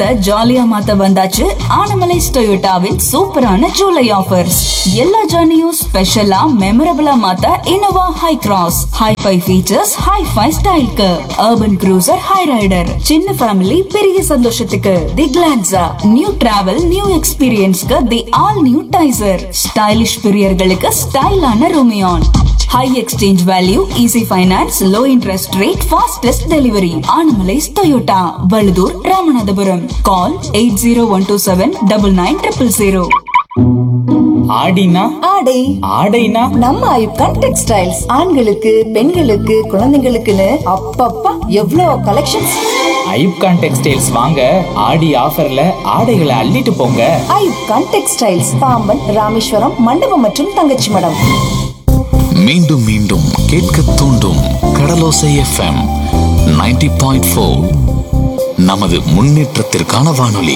குடும்பத்தை ஜாலியா மாத்த வந்தாச்சு ஆனமலைஸ் டொயோட்டாவின் சூப்பரான ஜூலை ஆஃபர்ஸ் எல்லா ஜர்னியும் ஸ்பெஷலா மெமரபிளா மாத்த Innova Hycross hi-fi features hi-fi ஸ்டைலுக்கு அர்பன் க்ரூசர் ஹை ரைடர் சின்ன ஃபேமிலி பெரிய சந்தோஷத்துக்கு the Glanza new travel new எக்ஸ்பீரியன்ஸ்க்கு the all new Taisor stylish பிரியர்களுக்கு ஸ்டைலான Rumion high exchange value easy finance low interest rate fastest delivery Anamallais Toyota Vazhuthur Ramanathapuram call eight zero one two seven double nine triple zero ஆடினா ஆடை ஆடைனா நம்ம ஐப்கான் textiles ஆண்களுக்கு பெண்களுக்கு குழந்தைங்களுக்குன்னு அப்பப்பா எவ்வளோ கலெக்ஷன்ஸ் ஐப்கான் டெக்ஸ்டைல்ஸ் வாங்க ஆடி ஆஃபர்ல ஆடைகளை அள்ளிட்டு போங்க ஐப்கான் டெக்ஸ்டைல்ஸ் பாம்பன் ராமேஸ்வரம் மண்டபம் மற்றும் தங்கச்சி மடம் மீண்டும் மீண்டும் கேட்க தூண்டும் கடலோசை எஃப்எம் 90.4 பாயிண்ட் நமது முன்னேற்றத்திற்கான வானொலி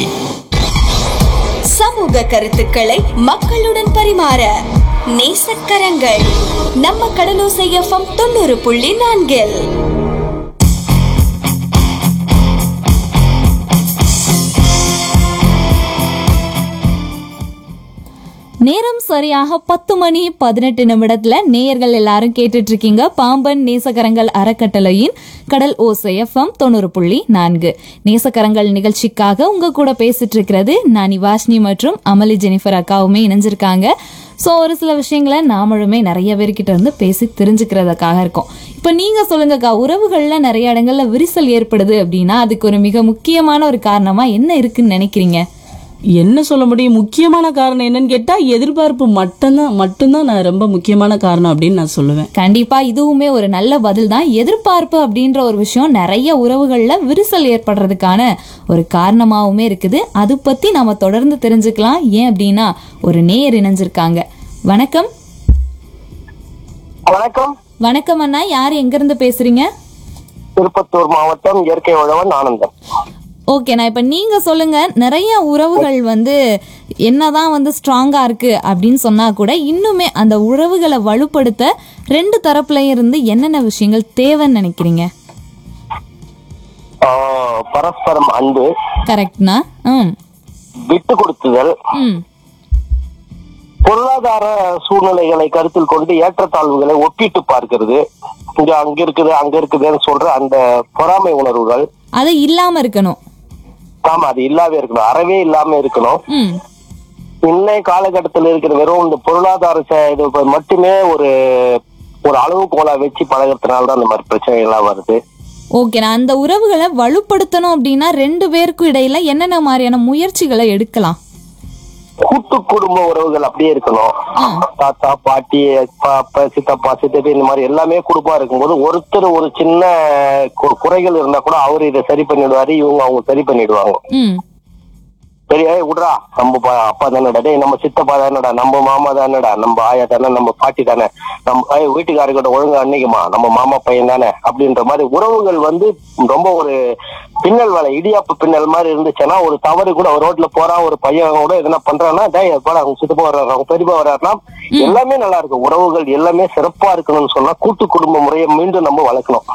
சமூக கருத்துக்களை மக்களுடன் பரிமாற நேசக்கரங்கள் நம்ம கடலோசை எஃப்எம் தொண்ணூறு புள்ளி நான்கில் நேரம் சரியாக பத்து மணி பதினெட்டு நிமிடத்துல நேயர்கள் எல்லாரும் கேட்டுட்டு இருக்கீங்க பாம்பன் நேசகரங்கள் அறக்கட்டளையின் கடல் ஓசை எஃப்எம் தொண்ணூறு புள்ளி நான்கு நேசகரங்கள் நிகழ்ச்சிக்காக உங்க கூட பேசிட்டு இருக்கிறது நானி வாஷ்னி மற்றும் அமளி ஜெனிஃபர் அக்காவுமே இணைஞ்சிருக்காங்க ஸோ ஒரு சில விஷயங்களை நாமளுமே நிறைய பேர்கிட்ட இருந்து பேசி தெரிஞ்சுக்கிறதுக்காக இருக்கோம் இப்போ நீங்க சொல்லுங்கக்கா உறவுகள்ல நிறைய இடங்கள்ல விரிசல் ஏற்படுது அப்படின்னா அதுக்கு ஒரு மிக முக்கியமான ஒரு காரணமா என்ன இருக்குன்னு நினைக்கிறீங்க என்ன சொல்ல முடியும் முக்கியமான காரணம் என்னன்னு கேட்டா எதிர்பார்ப்பு மட்டும்தான் மட்டும்தான் நான் ரொம்ப முக்கியமான காரணம் அப்படின்னு நான் சொல்லுவேன் கண்டிப்பா இதுவுமே ஒரு நல்ல பதில் தான் எதிர்பார்ப்பு அப்படின்ற ஒரு விஷயம் நிறைய உறவுகள்ல விரிசல் ஏற்படுறதுக்கான ஒரு காரணமாவுமே இருக்குது அது பத்தி நாம தொடர்ந்து தெரிஞ்சுக்கலாம் ஏன் அப்படின்னா ஒரு நேயர் இணைஞ்சிருக்காங்க வணக்கம் வணக்கம் வணக்கம் அண்ணா யார் எங்க இருந்து பேசுறீங்க திருப்பத்தூர் மாவட்டம் இயற்கை உழவன் ஆனந்தம் ஓகே நான் இப்ப நீங்க சொல்லுங்க நிறைய உறவுகள் வந்து என்னதான் வந்து ஸ்ட்ராங்கா இருக்கு அப்படின்னு சொன்னா கூட இன்னுமே அந்த உறவுகளை வலுப்படுத்த ரெண்டு தரப்புலயும் இருந்து என்னென்ன விஷயங்கள் தேவைன்னு நினைக்கிறீங்க ஆஹ் பரஸ்பரம் அன்பு கரெக்ட்னா ம் விட்டு கொடுத்துதல் ம் பொருளாதார சூழ்நிலைகளை கருத்தில் கொண்டு ஏற்றத்தாழ்வுகளை ஒப்பிட்டு பார்க்கிறது இங்க அங்க இருக்குது அங்க இருக்குதுன்னு சொல்ற அந்த பொறாமை உணர்வுகள் அது இல்லாம இருக்கணும் ஆமா அது இல்லாம இருக்கணும் அறவே இல்லாம இருக்கணும் ம் இன்னைய காலகட்டத்தில் இருக்கிற வெறும் இந்த பொருளாதார ச- இது இப்ப மட்டுமே ஒரு ஒரு அளவுகோலா வச்சு பழகிறதுனால தான் அந்த மாதிரி பிரச்சனைகள்லாம் வருது ஓகே நான் அந்த உறவுகளை வலுப்படுத்தணும் அப்படின்னா ரெண்டு பேருக்கும் இடையில என்னென்ன மாதிரியான முயற்சிகளை எடுக்கலாம் கூட்டு குடும்ப உறவுகள் அப்படியே இருக்கணும் தாத்தா பாட்டி அப்பா அப்பா சித்தப்பா சித்தப்பி இந்த மாதிரி எல்லாமே குடும்பம் இருக்கும்போது ஒருத்தர் ஒரு சின்ன கு- குறைகள் இருந்தா கூட அவர் இதை சரி பண்ணிடுவாரு இவங்க அவங்க சரி பண்ணிடுவாங்க ம் சரி ஏய் விட்றா நம்ம பா- அப்பா தானடா டேய் நம்ம சித்தப்பா தானடா நம்ம மாமா தானடா நம்ம ஆயா தானே நம்ம பாட்டி தானே நம்ம ஏய் வீட்டுக்காரர்கிட்ட ஒழுங்கா அன்னைக்குமா நம்ம மாமா பையன் தானே அப்படின்ற மாதிரி உறவுகள் வந்து ரொம்ப ஒரு பின்னல் வேலை இடியாப்பு பின்னல் மாதிரி இருந்துச்சுன்னா ஒரு தவறு கூட ஒரு ரோட்ல போறான் ஒரு பையன் கூட எதனா பண்றான்னா டேய் போடா அவங்க சித்தப்பா வர்றாரு அவங்க பெரியப்பா வர்றாருன்னா எல்லாமே நல்லா இருக்கும் உறவுகள் எல்லாமே சிறப்பா இருக்கணும்னு சொன்னா கூட்டு குடும்ப முறையை மீண்டும் நம்ம வளர்க்கணும்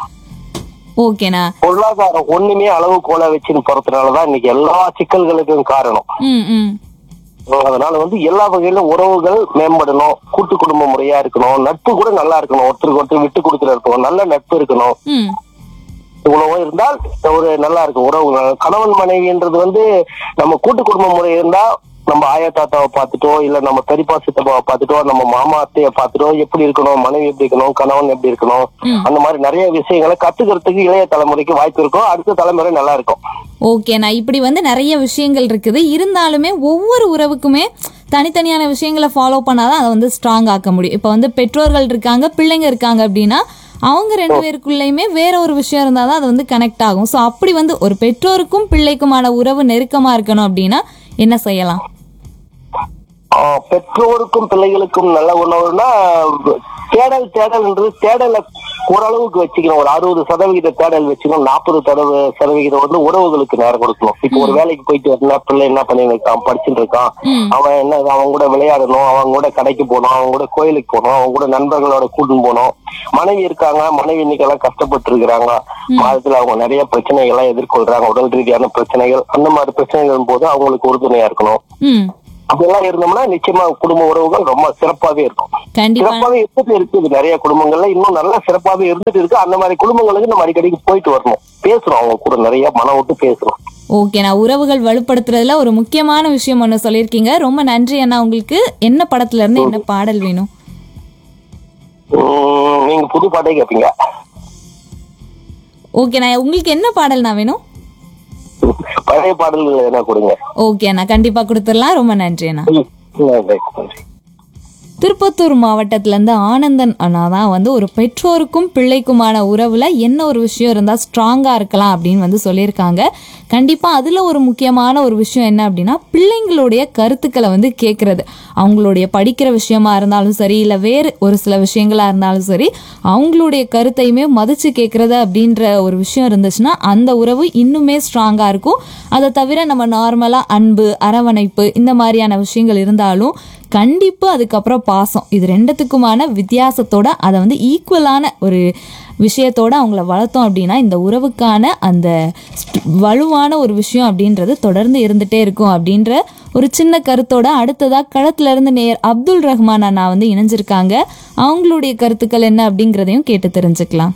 ஓகேண்ணா பொருளாதாரம் ஒண்ணுமே அளவு கோல வச்சுன்னு போறதுனாலதான் இன்னைக்கு எல்லா சிக்கல்களுக்கும் காரணம் ம் ம் அதனால வந்து எல்லா வகையிலும் உறவுகள் மேம்படணும் கூட்டு குடும்ப முறையா இருக்கணும் நட்பு கூட நல்லா இருக்கணும் ஒருத்தருக்கு ஒருத்தர் விட்டு கொடுத்துட்டு இருக்கணும் நல்ல நட்பு இருக்கணும் ம் இவ்வளவு இருந்தால் ஒரு நல்லா இருக்கும் உறவு கணவன் மனைவின்றது வந்து நம்ம கூட்டு குடும்ப முறை இருந்தா நம்ம ஆயா தாத்தாவை பார்த்துட்டோ இல்ல நம்ம பெரியப்பா சித்தப்பாவை பார்த்துட்டோ நம்ம மாமா அத்தையை பார்த்துட்டோ எப்படி இருக்கணும் மனைவி எப்படி இருக்கணும் கணவன் எப்படி இருக்கணும் அந்த மாதிரி நிறைய விஷயங்களை கத்துக்கிறதுக்கு இளைய தலைமுறைக்கு வாய்ப்பு இருக்கும் அடுத்த தலைமுறை நல்லா இருக்கும் ஓகேண்ணா இப்படி வந்து நிறைய விஷயங்கள் இருக்குது இருந்தாலுமே ஒவ்வொரு உறவுக்குமே தனித்தனியான விஷயங்களை ஃபாலோ பண்ணாதான் அதை வந்து ஸ்ட்ராங் ஆக்க முடியும் இப்போ வந்து பெற்றோர்கள் இருக்காங்க பிள்ளைங்க இருக்காங்க அப்படின்னா அவங்க ரெண்டு பேருக்குள்ளேயுமே வேற ஒரு விஷயம் இருந்தால் தான் அது வந்து கனெக்ட் ஆகும் ஸோ அப்படி வந்து ஒரு பெற்றோருக்கும் பிள்ளைக்குமான உறவு நெருக்கமாக இருக்கணும் அப்படின்னா என்ன செய்யலாம் ஆஹ் பெற்றோருக்கும் பிள்ளைகளுக்கும் நல்ல உணவுனா தேடல் தேடல்ன்றது தேடலை ஓரளவுக்கு வச்சுக்கணும் ஒரு அறுபது சதவிகித தேடல் வச்சுக்கணும் நாற்பது தடவை சதவிகிதம் வந்து உறவுகளுக்கு நேரம் கொடுக்கணும் இப்போ ஒரு வேலைக்கு போயிட்டு வரனா பிள்ளை என்ன பண்ணிட்டு இருக்கான் படிச்சுட்டு இருக்கான் அவன் என்ன அவன் கூட விளையாடணும் அவன் கூட கடைக்கு போகணும் அவன் கூட கோயிலுக்கு போகணும் அவன் கூட நண்பர்களோட கூட்டின்னு போகணும் மனைவி இருக்காங்க மனைவி இன்னைக்கெல்லாம் கஷ்டப்பட்டு இருக்கிறாங்க மாதத்துல அவங்க நிறைய பிரச்சனைகள்லாம் எதிர்கொள்றாங்க உடல் ரீதியான பிரச்சனைகள் அந்த மாதிரி பிரச்சனைகள் போது அவங்களுக்கு உறுதுணையா இருக்கணும் ம் அப்படியெல்லாம் இருந்தோம்னா நிச்சயமா குடும்ப உறவுகள் ரொம்ப சிறப்பாவே இருக்கும் கண்டிப்பா சிறப்பாவே இருந்துட்டு இருக்குது நிறைய குடும்பங்கள்ல இன்னும் நல்லா சிறப்பாவே இருந்துட்டு இருக்கு அந்த மாதிரி குடும்பங்களுக்கு நம்ம அடிக்கடிக்கு போயிட்டு வரணும் பேசுறோம் அவங்க கூட நிறைய மனம் விட்டு பேசுறோம் ஓகே நான் உறவுகள் வலுப்படுத்துறதுல ஒரு முக்கியமான விஷயம் ஒன்று சொல்லியிருக்கீங்க ரொம்ப நன்றி அண்ணா உங்களுக்கு என்ன படத்துல இருந்து என்ன பாடல் வேணும் உம், நீங்க புது பாட்டே கேட்பீங்க ஓகே நான் உங்களுக்கு என்ன பாடல் நான் வேணும் பழைய பாடல்கள் என்ன கொடுங்க ஓகே அண்ணா கண்டிப்பா கொடுத்துடலாம் ரொம்ப நன்றி அண்ணா ம், நன்றி, நன்றி. திருப்பத்தூர் மாவட்டத்துல இருந்து ஆனந்தன் அண்ணா தான் வந்து ஒரு பெற்றோருக்கும் பிள்ளைக்குமான உறவுல என்ன ஒரு விஷயம் இருந்தா ஸ்ட்ராங்கா இருக்கலாம் அப்படின்னு வந்து சொல்லியிருக்காங்க கண்டிப்பா அதுல ஒரு முக்கியமான ஒரு விஷயம் என்ன அப்படின்னா பிள்ளைங்களுடைய கருத்துக்களை வந்து கேட்கறது அவங்களுடைய படிக்கிற விஷயமா இருந்தாலும் சரி இல்ல வேறு ஒரு சில விஷயங்களா இருந்தாலும் சரி அவங்களுடைய கருத்தையுமே மதிச்சு கேட்கறது அப்படின்ற ஒரு விஷயம் இருந்துச்சுன்னா அந்த உறவு இன்னுமே ஸ்ட்ராங்கா இருக்கும் அதை தவிர நம்ம நார்மலா அன்பு அரவணைப்பு இந்த மாதிரியான விஷயங்கள் இருந்தாலும் கண்டிப்பா அதுக்கப்புறம் பாசம் இது ரெண்டுத்துக்குமான வித்தியாசத்தோட அதை வந்து ஈக்குவலான ஒரு விஷயத்தோட அவங்கள வளர்த்தோம் அப்படின்னா இந்த உறவுக்கான அந்த st- வலுவான ஒரு விஷயம் அப்படின்றது தொடர்ந்து இருந்துட்டே இருக்கும் அப்படின்ற ஒரு சின்ன கருத்தோட அடுத்ததா களத்துல இருந்து நேர் அப்துல் ரஹ்மான் அண்ணா வந்து இணைஞ்சிருக்காங்க அவங்களுடைய கருத்துக்கள் என்ன அப்படிங்கிறதையும் கேட்டு தெரிஞ்சுக்கலாம்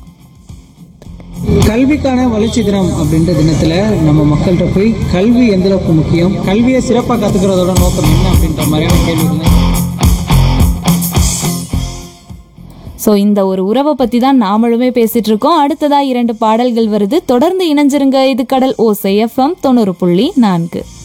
கல்விக்கான வளர்ச்சி தினம் அப்படின்ற தினத்துல நம்ம மக்கள்கிட்ட போய் கல்வி எந்த அளவுக்கு முக்கியம் கல்வியை சிறப்பாக கத்துக்கிறதோட நோக்கம் என்ன அப்படின்ற மாதிரியான கேள்விகள் ஸோ இந்த ஒரு உறவை பற்றி தான் நாமளுமே பேசிட்டு இருக்கோம் அடுத்ததா இரண்டு பாடல்கள் வருது தொடர்ந்து இணைஞ்சிருங்க இது கடல் ஓசை எஃப்எம் தொண்ணூறு புள்ளி நான்கு